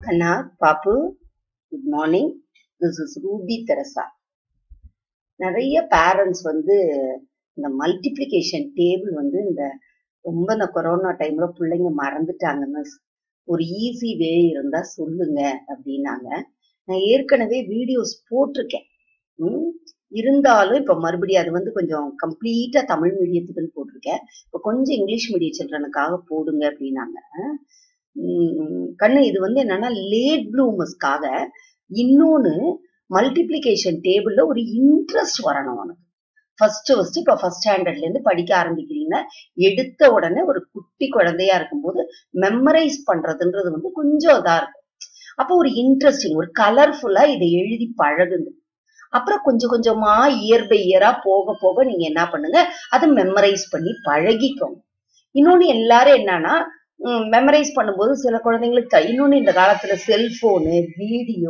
Anna, Papu, good morning. This is Ruby Teresa. நிறைய parents வந்து இந்த மல்டிப்ளிகேஷன் டேபிள் வந்து இந்த ரொம்ப இந்த கொரோனா டைம்ல பிள்ளைங்க மறந்துட்டாங்க மிஸ் ஒரு ஈஸி வே இருந்தா சொல்லுங்க அப்படின்னாங்க நான் ஏற்கனவே வீடியோஸ் போட்டிருக்கேன் ம், இருந்தாலும் இப்ப மறுபடியும் அது வந்து கொஞ்சம் கம்ப்ளீட்டா தமிழ் மீடியத்துக்குன்னு போட்டிருக்கேன் இப்ப கொஞ்சம் இங்கிலீஷ் மீடியம் சில்ட்ரனுக்காக போடுங்க அப்படின்னாங்க உம் கண்ணு இது வந்து என்னன்னா லேட் ப்ளூமர்ஸ்க்காக இன்னொன்னு மல்டிப்ளிகேஷன் டேபிள்ல ஒரு இன்ட்ரெஸ்ட் வரணும் உனக்கு ஃபர்ஸ்ட் ஃபர்ஸ்ட் இப்ப ஃபர்ஸ்ட் ஸ்டாண்டர்ட்ல இருந்து படிக்க ஆரம்பிக்கிறீங்கன்னா எடுத்த உடனே ஒரு குட்டி குழந்தையா இருக்கும்போது மெமரைஸ் பண்றதுன்றது வந்து கொஞ்சம் இதா இருக்கும் அப்போ ஒரு இன்ட்ரெஸ்டிங் ஒரு கலர்ஃபுல்லா இதை எழுதி பழகுங்க அப்புறம் கொஞ்சம் கொஞ்சமா இயர் பை இயரா போக போக நீங்க என்ன பண்ணுங்க அதை மெமரைஸ் பண்ணி பழகிக்கோங்க இன்னொன்னு எல்லாரும் என்னன்னா மெமரைஸ் பண்ணும்போது சில குழந்தைங்களுக்கு த- இன்னொன்னு இந்த காலத்துல செல்போனு வீடியோ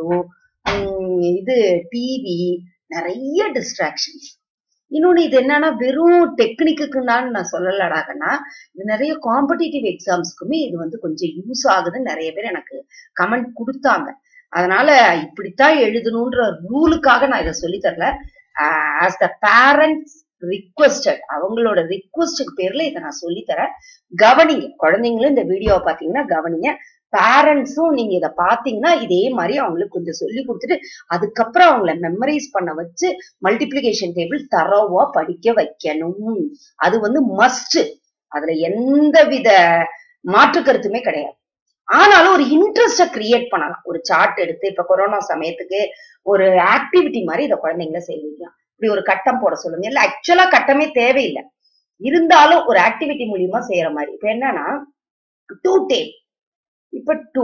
இது டிவி நிறைய டிஸ்ட்ராக்ஷன்ஸ் இன்னொன்னு இது என்னன்னா வெறும் டெக்னிக்குக்குன்னு நான் சொல்லலடாகன்னா இது நிறைய காம்படிட்டிவ் எக்ஸாம்ஸ்க்குமே இது வந்து கொஞ்சம் யூஸ் ஆகுதுன்னு நிறைய பேர் எனக்கு கமெண்ட் கொடுத்தாங்க அதனால இப்படித்தான் எழுதணுன்ற ரூலுக்காக நான் இதை சொல்லி தரல ஆஸ் த பேரண்ட்ஸ் ரிக்வஸ்டட் அவங்களோட ரிக்வஸ்டுக்கு பேர்ல இதை நான் சொல்லி தரேன் கவனிங்க குழந்தைங்களும் இந்த வீடியோவை பாத்தீங்கன்னா கவனிங்க பேரண்ட்ஸும் நீங்க இதை பாத்தீங்கன்னா இதே மாதிரி அவங்களுக்கு கொஞ்சம் சொல்லி கொடுத்துட்டு அதுக்கப்புறம் அவங்கள மெமரைஸ் பண்ண வச்சு மல்டிப்ளிகேஷன் டேபிள் தரோவா படிக்க வைக்கணும் அது வந்து மஸ்ட் அதுல எந்த வித மாற்று கருத்துமே கிடையாது ஆனாலும் ஒரு இன்ட்ரெஸ்ட கிரியேட் பண்ணலாம் ஒரு சார்ட் எடுத்து இப்ப கொரோனா சமயத்துக்கு ஒரு ஆக்டிவிட்டி மாதிரி இதை குழந்தைங்கள செய்ய வைக்கலாம் இப்படி ஒரு கட்டம் போட சொல்லுங்க இல்ல ஆக்சுவலா கட்டமே தேவையில்லை இருந்தாலும் ஒரு ஆக்டிவிட்டி மூலியமா செய்யற மாதிரி இப்ப என்னன்னா டூ டேப் இப்ப டூ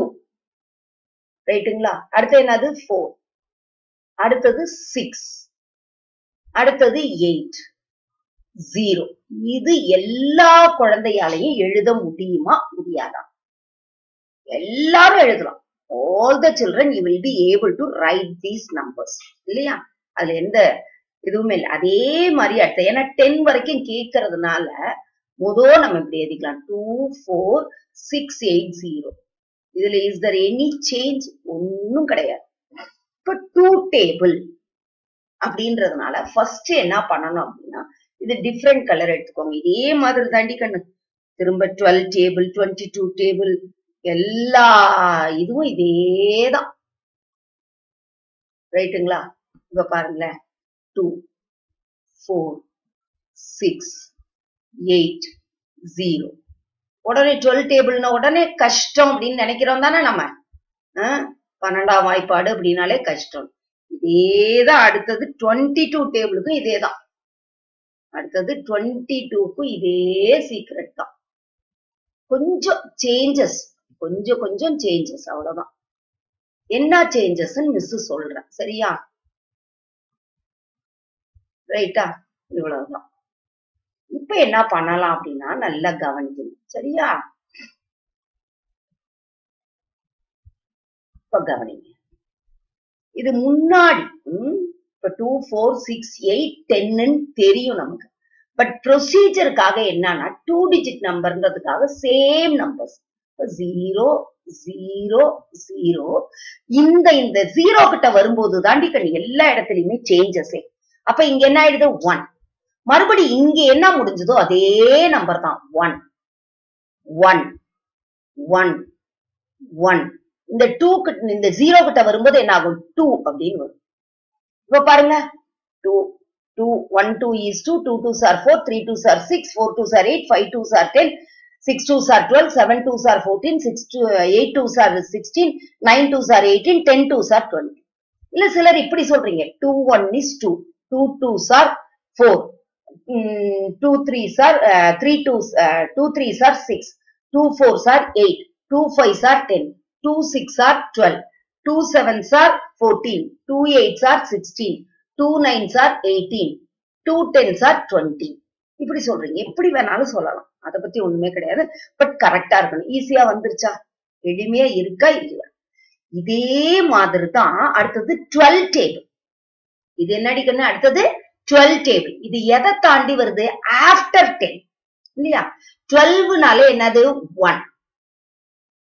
ரைட்டுங்களா அடுத்து என்னது ஃபோர் அடுத்தது சிக்ஸ் அடுத்தது எயிட் ஜீரோ இது எல்லா குழந்தையாலையும் எழுத முடியுமா முடியாதா எல்லாரும் எழுதலாம் all the children you will be able to write these numbers இல்லையா அதுல எந்த இதுவுமே இல்லை அதே மாதிரி அடுத்த ஏன்னா டென் வரைக்கும் கேட்கறதுனால முதல் நம்ம இப்படி எழுதிக்கலாம் two four six eight zero இதுல இஸ் தர் எனி சேஞ்ச் ஒன்னும் கிடையாது இப்ப டூ டேபிள் அப்படின்றதுனால ஃபர்ஸ்ட் என்ன பண்ணணும் அப்படின்னா இது டிஃப்ரெண்ட் கலர் எடுத்துக்கோங்க இதே மாதிரி தாண்டி கண்ணு திரும்ப twelve table twenty two table எல்லா இதுவும் இதேதான் ரைட்டுங்களா இப்ப பாருங்களேன் two four six eight zero உடனே டுவெல் டேபிள்னா உடனே கஷ்டம் அப்படின்னு நினைக்கிறோம் தானே நம்ம ஆ? பன்னெண்டாம் வாய்ப்பாடு அப்படின்னாலே கஷ்டம் இதேதான் அடுத்தது டுவெண்ட்டி டூ டேபிளுக்கும் இதேதான் அடுத்தது டுவெண்ட்டி டூக்கும் இதே சீக்ரெட் தான் கொஞ்சம் சேஞ்சஸ் கொஞ்சம் கொஞ்சம் சேஞ்சஸ் அவ்வளவுதான் என்ன சேஞ்சஸ் மிஸ் சொல்றேன் சரியா ரைட்டா இவ்வளவுதான் இப்ப என்ன பண்ணலாம் அப்படின்னா நல்லா கவனிக்கணும் சரியா இப்ப கவனிங்க இது முன்னாடி ம், இப்ப டூ ஃபோர் சிக்ஸ் எயிட் டென்னு தெரியும் நமக்கு பட் ப்ரொசீஜருக்காக என்னன்னா டூ டிஜிட் நம்பர்ன்றதுக்காக same numbers zero zero zero இந்த இந்த ஜீரோ கிட்ட வரும்போது தாண்டி கண்ணு எல்லா இடத்துலயுமே சேஞ்சஸே அப்ப இங்க என்ன ஆயிடுது ஒன் மறுபடி இங்க என்ன முடிஞ்சதோ அதே நம்பர் தான் ஒன் ஒன் ஒன் ஒன் இந்த டூ இந்த ஜீரோ கிட்ட வரும்போது என்ன ஆகும் டூ அப்படின்னு வரும் இப்ப பாருங்க two two one two is two two two are four three two are six four two are eight five two are ten six two are twelve seven two are fourteen six two eight two are sixteen nine two are eighteen ten two are twenty இல்ல சிலர் இப்படி சொல்றீங்க two one is two two two are four two three are three two two three are six two four sir eight two five are ten two six are twelve two seven are fourteen two eight are sixteen two nine are eighteen two ten are twenty இப்படி சொல்றீங்க எப்படி வேணாலும் சொல்லலாம் அதை பத்தி ஒண்ணுமே கிடையாது but கரெக்டா இருக்கணும் ஈஸியா வந்துருச்சா எளிமையா இருக்கா இல்லையா இதே மாதிரி தான் அடுத்தது டுவெல் டேபிள் இது என்னடி கண்ணு அடுத்தது டுவெல் டேபிள் இது எதை தாண்டி வருது ஆஃப்டர் டென் இல்லையா டுவெல்வ்னாலே என்னது ஒன்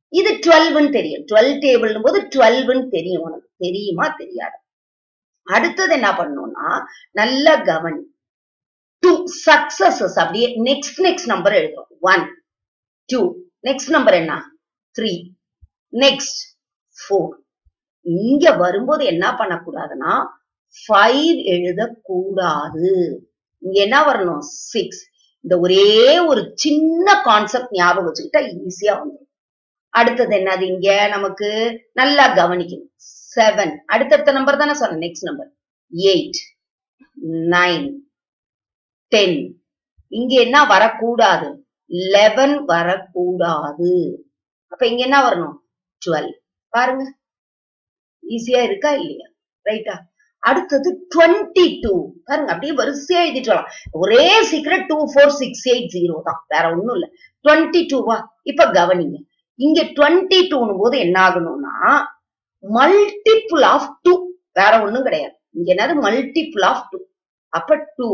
இது டுவெல்வ்னு தெரியும் டுவெல் டேபிள் போது டுவெல்வ்னு தெரியும் உனக்கு தெரியுமா தெரியாது அடுத்தது என்ன பண்ணணும்னா நல்லா கவனி டூ சக்சஸஸ் அப்படியே நெக்ஸ்ட் நெக்ஸ்ட் நம்பர் எழுதுறோம் ஒன் டூ நெக்ஸ்ட் நம்பர் என்ன த்ரீ நெக்ஸ்ட் ஃபோர் இங்க வரும்போது என்ன பண்ணக்கூடாதுன்னா ஃபைவ் எழுதக்கூடாது இங்க என்ன வரணும் சிக்ஸ் இந்த ஒரே ஒரு சின்ன கான்செப்ட் ஞாபகம் வச்சுக்கிட்டா ஈஸியா வந்துடும் அடுத்தது என்னது இங்க நமக்கு நல்லா கவனிக்கணும் செவன் அடுத்தடுத்த நம்பர் தானே சொன்னேன் next number eight nine ten இங்க என்ன வரக்கூடாது லெவன் வரக்கூடாது அப்ப இங்க என்ன வரணும் டுவெல் பாருங்க ஈஸியா இருக்கா இல்லையா ரைட்டா அடுத்தது டுவெண்ட்டி டூ பாருங்க அப்படியே வரிசையா எழுதிட்டு வரலாம் ஒரே சீக்கிரம் two four six eight zero தான் வேற ஒண்ணும் இல்ல டுவெண்ட்டி டூவா இப்ப கவனிங்க இங்க டுவெண்ட்டி டூன்னு போது என்ன ஆகணும்னா மல்டிபிள் ஆஃப் டூ வேற ஒண்ணும் கிடையாது இங்க என்னது மல்டிபிள் ஆஃப் டூ அப்ப டூ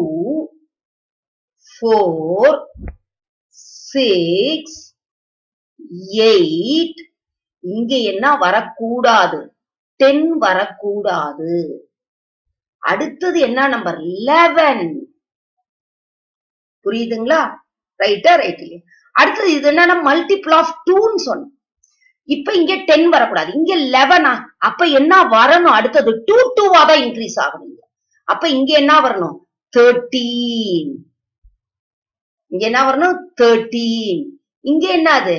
ஃபோர் சிக்ஸ் எயிட் இங்க என்ன வரக்கூடாது டென் வரக்கூடாது அடுத்தது என்ன நம்பர் லெவன் புரியுதுங்களா ரைட்டா ரைட் இல்லையா அடுத்தது இது என்னன்னா மல்டிபிள் ஆஃப் டூன்னு சொன்னோம் இப்ப இங்க டென் வரக்கூடாது இங்க லெவனா அப்ப என்ன வரணும் அடுத்தது டூ டூவா தான் இன்க்ரீஸ் ஆகணும் இங்க அப்ப இங்க என்ன வரணும் தேர்ட்டீன் இங்க என்ன வரணும் தேர்ட்டீன் இங்க என்னது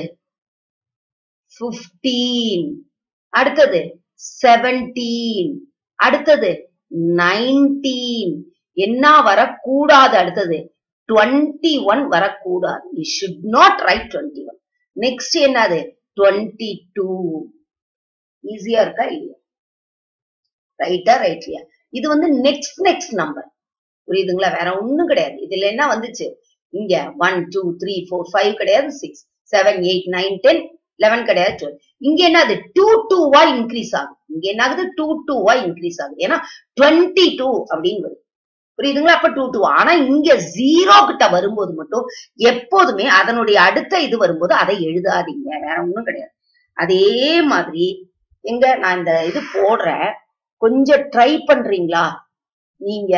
பிப்டீன் அடுத்தது செவன்டீன் அடுத்தது நைன்டீன் என்ன வரக்கூடாது அடுத்தது டுவெண்ட்டி ஒன் வரக்கூடாது you should not write twenty one next என்னது டுவெண்ட்டி டூ ஈஸியா இருக்கா இல்லையா ரைட்டா ரைட்லியா இது வந்து நெக்ஸ்ட் நெக்ஸ்ட் நம்பர் புரியுதுங்களா வேற ஒண்ணும் கிடையாது இதுல என்ன வந்துச்சு இங்க one two three four five கிடையாது six seven eight nine ten eleven கிடையாது டுவெல் இங்க என்ன அது டூ டூவா இன்க்ரீஸ் ஆகும் இங்க என்ன ஆகுது டூ டூவா இன்க்ரீஸ் ஆகுது ஏன்னா டுவெண்ட்டி டூ அப்படின்னு வருது புரியுதுங்களா அப்ப டூ டூ ஆனா இங்க ஜீரோ கிட்ட வரும்போது மட்டும் எப்போதுமே அதனுடைய அடுத்த இது வரும்போது அதை எழுதாதீங்க வேற ஒண்ணும் கிடையாது அதே மாதிரி எங்க நான் இந்த இது போடுறேன் கொஞ்சம் ட்ரை பண்றீங்களா நீங்க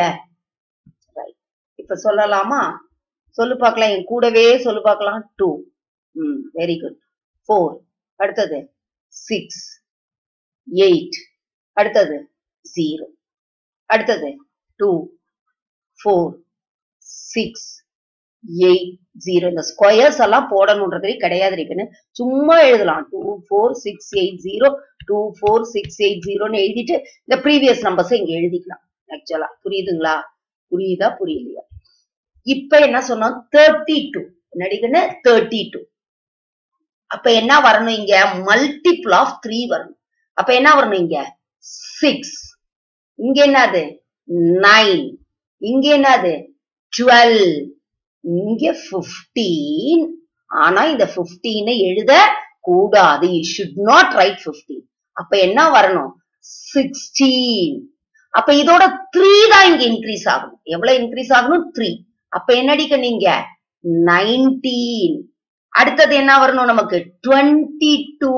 இப்ப சொல்லலாமா சொல்லு பார்க்கலாம் என் கூடவே சொல்லு பார்க்கலாம் two hmm very good four அடுத்தது சிக்ஸ் எயிட் அடுத்தது ஜீரோ அடுத்தது two four six eight zero இந்த ஸ்கொயர்ஸ் எல்லாம் போடணுன்றதே கிடையாது இருக்குன்னு சும்மா எழுதலாம் two four six eight zero two four six eight ஜீரோன்னு எழுதிட்டு இந்த ப்ரீவியஸ் நம்பர்ஸ் இங்க எழுதிக்கலாம் ஆக்சுவலா புரியுதுங்களா புரியுதா புரியலையா இப்ப என்ன சொன்னோம் தேர்ட்டி டூ நடிகன்னு தேர்ட்டி டூ அப்ப என்ன வரணும் இங்க மல்டிபிள் ஆஃப் த்ரீ வரணும் அப்ப என்ன வரணும் இங்க சிக்ஸ் இங்க என்னது நைன் இங்க என்னது டுவெல் இங்க பிப்டீன் ஆனா இந்த பிப்டீனை எழுத கூடாது you should not write fifteen அப்ப என்ன வரணும் சிக்ஸ்டீன் அப்ப இதோட த்ரீ தான் இங்க இன்க்ரீஸ் ஆகணும் எவ்வளவு இன்க்ரீஸ் ஆகணும் த்ரீ அப்ப என்னடிக்க நீங்க நைன்டீன் அடுத்தது என்ன வரணும் நமக்கு டுவெண்ட்டி டூ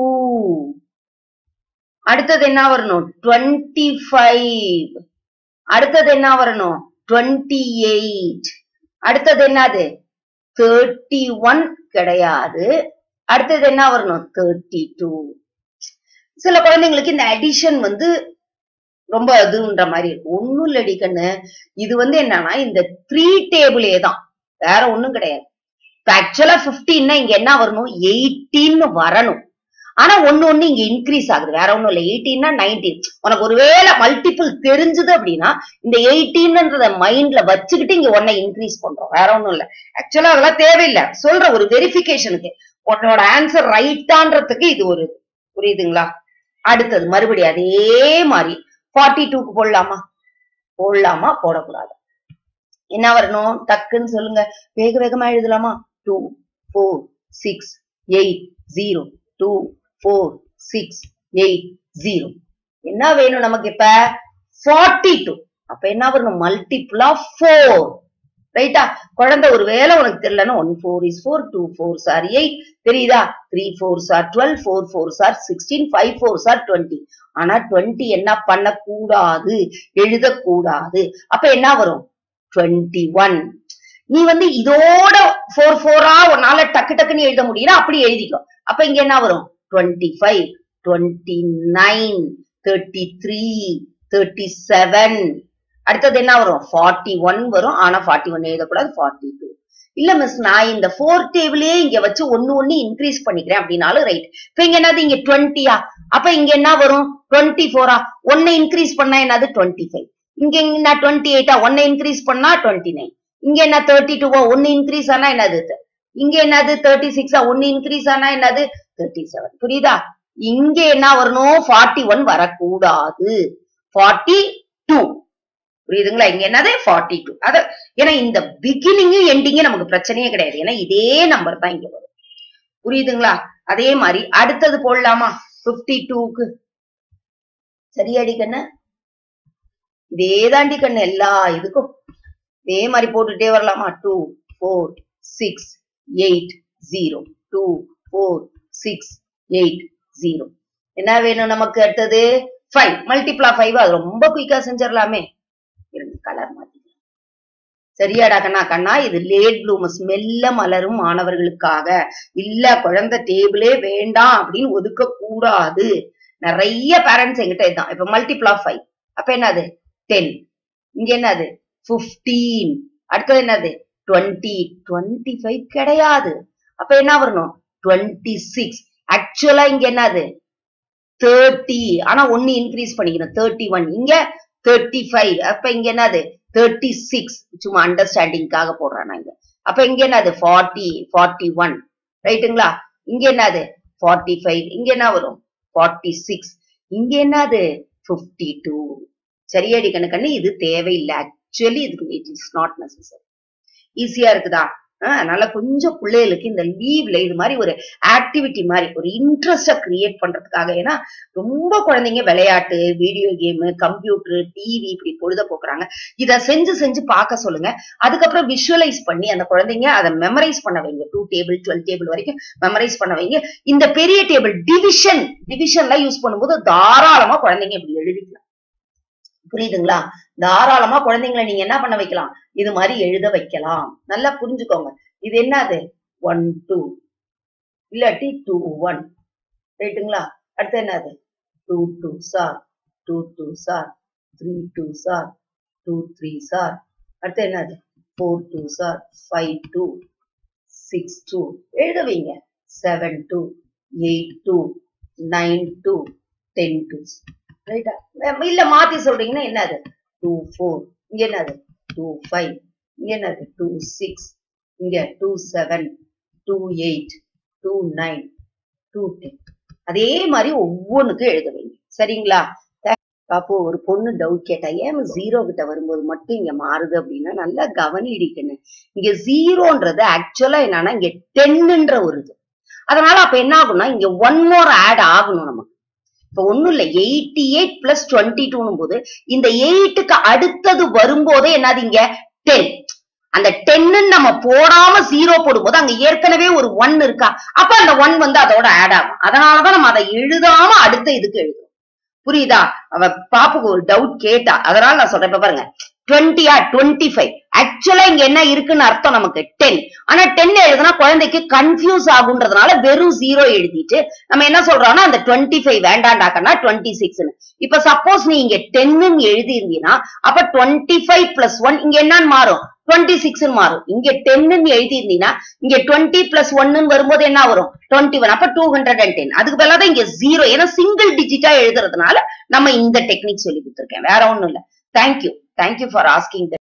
அடுத்தது என்ன வரணும் டுவெண்ட்டி ஃபைவ் அடுத்தது என்ன வரணும் டுவெண்ட்டி எயிட் அடுத்தது என்னது தேர்ட்டி ஒன் கிடையாது அடுத்தது என்ன வரணும் தேர்ட்டி டூ சில குழந்தைங்களுக்கு இந்த அடிஷன் வந்து ரொம்ப இதுன்ற மாதிரி இருக்கும் ஒன்னும் இல்லடி கண்ணு இது வந்து என்னன்னா இந்த த்ரீ டேபிளே தான் வேற ஒண்ணும் கிடையாது ஆக்சுவலா பிப்டீன்னா இங்க என்ன வரணும் எயிட்டீன்னு வரணும் ஆனா ஒண்ணு ஒண்ணு இங்க இன்க்ரீஸ் ஆகுது வேற ஒண்ணும் இல்ல எயிட்டீன்னா நைன்டீன் உனக்கு ஒருவேளை மல்டிபிள் தெரிஞ்சது அப்படின்னா இந்த எயிட்டீன்ன்றத மைண்ட்ல வச்சுக்கிட்டு இங்க ஒன்ன இன்க்ரீஸ் பண்றோம் வேற ஒண்ணும் இல்ல ஆக்சுவலா அதெல்லாம் தேவையில்லை சொல்ற ஒரு வெரிஃபிகேஷனுக்கு உன்னோட ஆன்சர் ரைட்டான்றதுக்கு இது ஒரு புரியுதுங்களா அடுத்தது மறுபடியும் அதே மாதிரி ஃபார்ட்டி டூக்கு போடலாமா போடலாமா போடக்கூடாது என்ன வரணும் டக்குன்னு சொல்லுங்க வேக வேகமா எழுதலாமா two four six eight zero two four six eight zero என்ன வேணும் நமக்கு இப்ப ஃபார்ட்டி டூ அப்ப என்ன வரணும் மல்டிபிள் ஆஃப் ஃபோர் ரைட்டா குழந்தை ஒரு வேலை உனக்கு தெரியலன்னா one four is four two four sir eight தெரியுதா three four sir twelve four four sir sixteen five four sir twenty ஆனா டுவெண்ட்டி என்ன பண்ணக்கூடாது எழுதக்கூடாது அப்ப என்ன வரும் டுவெண்ட்டி ஒன் நீ வந்து இதோட ஃபோர் ஃபோரா உன்னால டக்கு டக்குன்னு எழுத முடியும்னா அப்படி எழுதிக்கோ அப்ப இங்க என்ன வரும் twenty five twenty nine thirty three thirty seven அடுத்தது என்ன வரும் ஃபார்ட்டி ஒன் வரும் ஆனா ஃபார்ட்டி ஒன் எழுதக்கூடாது ஃபார்ட்டி டூ இல்ல மிஸ் நான் இந்த ஃபோர் டேபிளே இங்க வச்சு ஒன்னு ஒன்னு இன்க்ரீஸ் பண்ணிக்கிறேன் அப்படின்னாலும் ரைட் இப்ப இங்க என்னது இங்க டுவெண்ட்டியா அப்ப இங்க என்ன வரும் டுவெண்ட்டி ஃபோரா ஒன்னு இன்க்ரீஸ் பண்ணா என்னது டுவெண்ட்டி ஃபைவ் இங்க என்ன டுவெண்ட்டி எயிட்டா ஒன்னு இன்க்ரீஸ் பண்ணா டுவெண்ட்டி நைன் இங்க என்ன தேர்ட்டி டூவா ஒன்னு இன்க்ரீஸ் ஆனா என்னது இங்க என்னது தேர்ட்டி சிக்ஸா ஒன்னு இன்க்ரீஸ் ஆனா என்னது தேர்ட்டி செவன் புரியுதா இங்க என்ன வரணும் ஃபார்ட்டி ஒன் வரக்கூடாது ஃபார்ட்டி டூ புரியுதுங்களா இங்க என்னது ஃபார்ட்டி டூ அத ஏன்னா இந்த பிகினிங்கும் எண்டிங்கும் நமக்கு பிரச்சனையே கிடையாது ஏன்னா இதே நம்பர் தான் இங்க வரும் புரியுதுங்களா அதே மாதிரி அடுத்தது போடலாமா பிப்டி டூக்கு சரியாடி கண்ணு இதே தாண்டி கண்ணு எல்லா இதுக்கும் இதே மாதிரி போட்டுட்டே வரலாமா two four six eight zero two four six eight zero என்ன வேணும் நமக்கு அடுத்தது ஃபைவ் மல்டிப்ளா ஃபைவ் அது ரொம்ப குயிக்கா செஞ்சிடலாமே இருங்க கலர் மாத்திக்கலாம் சரியாடா கண்ணா கண்ணா இது லேட் ப்ளூமஸ் மெல்ல மலரும் மாணவர்களுக்காக இல்ல குழந்தை டேபிளே வேண்டாம் அப்படின்னு ஒதுக்க கூடாது நிறைய பேரண்ட்ஸ் எங்கிட்ட இதுதான் இப்ப மல்டிப்ளா ஃபைவ் அப்ப என்னது டென் இங்க என்னது பிப்டீன் அடுத்தது என்னது டுவெண்ட்டி டுவெண்ட்டி ஃபைவ் கிடையாது அப்ப என்ன வரணும் டுவெண்ட்டி சிக்ஸ் ஆக்சுவலா இங்க என்னது தேர்ட்டி ஆனா ஒன்னு இன்க்ரீஸ் பண்ணிக்கணும் தேர்ட்டி ஒன் இங்க தேர்ட்டி ஃபைவ் அப்ப இங்க என்னது தேர்ட்டி சிக்ஸ் சும்மா அண்டர்ஸ்டாண்டிங்காக போடுறேன் நான் இங்க அப்ப இங்க என்னது ஃபார்ட்டி ஃபார்ட்டி ஒன் ரைட்டுங்களா இங்க என்னது ஃபார்ட்டி ஃபைவ் இங்க என்ன வரும் ஃபார்ட்டி சிக்ஸ் இங்க என்னது பிப்டி டூ சரியாடி கண்ணு கண்ணு இது தேவையில்லை ஆக்சுவலி இதுக்கு இட் இஸ் நாட் நெசசரி ஈஸியா இருக்குதா அதனால கொஞ்சம் பிள்ளைகளுக்கு இந்த லீவ்ல இது மாதிரி ஒரு ஆக்டிவிட்டி மாதிரி ஒரு இன்ட்ரெஸ்ட கிரியேட் பண்றதுக்காக ஏன்னா ரொம்ப குழந்தைங்க விளையாட்டு வீடியோ கேமு கம்ப்யூட்டர் டிவி இப்படி பொழுத போக்குறாங்க இத செஞ்சு செஞ்சு பார்க்க சொல்லுங்க அதுக்கப்புறம் விஷுவலைஸ் பண்ணி அந்த குழந்தைங்க அதை மெமரைஸ் பண்ண வைங்க டூ டேபிள் டுவெல் டேபிள் வரைக்கும் மெமரைஸ் பண்ண வைங்க இந்த பெரிய டேபிள் டிவிஷன் டிவிஷன்லாம் யூஸ் பண்ணும்போது தாராளமா குழந்தைங்க இப்படி எழுதிக்கலாம் புரியுதுங்களா தாராளமா குழந்தைங்களை நீங்க என்ன பண்ண வைக்கலாம் இது மாதிரி எழுத வைக்கலாம் நல்லா புரிஞ்சுக்கோங்க இது என்னது ஒன் டூ இல்லாட்டி டூ ஒன் ரைட்டுங்களா அடுத்து என்னது two two sir two two sir three two sir two three sir அடுத்து என்னது four two sir five two six two எழுத வைங்க seven two eight two nine two ten two ரைட்டா இல்ல மாத்தி சொல்றீங்கன்னா என்னது டூ ஃபோர் இங்க என்னது டூ ஃபைவ் இங்க என்னது டூ சிக்ஸ் இங்க two seven two eight two nine two ten அதே மாதிரி ஒவ்வொன்றுக்கும் எழுத வைங்க சரிங்களா பாப்போ ஒரு பொண்ணு டவுட் கேட்டா ஏன் ஜீரோ கிட்ட வரும்போது மட்டும் இங்க மாறுது அப்படின்னா நல்லா கவனிடிக்கணும் இங்க ஜீரோன்றது ஆக்சுவலா என்னன்னா இங்க டென்னுன்ற ஒரு இது அதனால அப்ப என்ன ஆகும்னா இங்க ஒன் மோர் ஆட் ஆகணும் நமக்கு இப்ப ஒண்ணும் இல்ல எயிட்டி எயிட் பிளஸ் டுவெண்ட்டி டூனும் போது இந்த எயிட்டுக்கு அடுத்தது வரும்போதே என்னது இங்க டென் அந்த டென்னு நம்ம போடாம ஜீரோ போடும்போது அங்க ஏற்கனவே ஒரு ஒன் இருக்கா அப்ப அந்த ஒன் வந்து அதோட ஆட் ஆகும் அதனாலதான் நம்ம அதை எழுதாம அடுத்த இதுக்கு எழுதுறோம் புரியுதா அவ பாப்புக்கு ஒரு டவுட் கேட்டா அதனால நான் சொல்றேன் இப்ப பாருங்க டுவெண்ட்டியா டுவெண்ட்டி ஃபைவ் ஆக்சுவலா இங்க என்ன இருக்குன்னு அர்த்தம் நமக்கு டென் ஆனா டென் எழுதுனா குழந்தைக்கு கன்ஃபியூஸ் ஆகுன்றதுனால வெறும் ஜீரோ எழுதிட்டு நம்ம என்ன சொல்றோம்னா அந்த டுவெண்ட்டி ஃபைவ் வேண்டாண்டாக்கன்னா டுவெண்ட்டி சிக்ஸ்னு இப்ப சப்போஸ் நீ இங்க டென்னு எழுதி இருந்தீங்கன்னா அப்ப டுவெண்ட்டி ஃபைவ் பிளஸ் ஒன் இங்க என்னன்னு மாறும் டுவெண்ட்டி சிக்ஸ் மாறும் இங்க டென்னு எழுதி இருந்தீங்கன்னா இங்க டுவெண்ட்டி பிளஸ் ஒன்னு வரும்போது என்ன வரும் டுவெண்ட்டி ஒன் அப்ப டூ ஹண்ட்ரட் அண்ட் டென் அதுக்கு பதிலாக தான் இங்க ஜீரோ ஏன்னா சிங்கிள் டிஜிட்டா எழுதுறதுனால நம்ம இந்த டெக்னிக் சொல்லி கொடுத்துருக்கேன் வேற ஒண்ணும் இல்ல தேங்க்யூ தேங்க்யூ ஃபார் ஆஸ்கிங்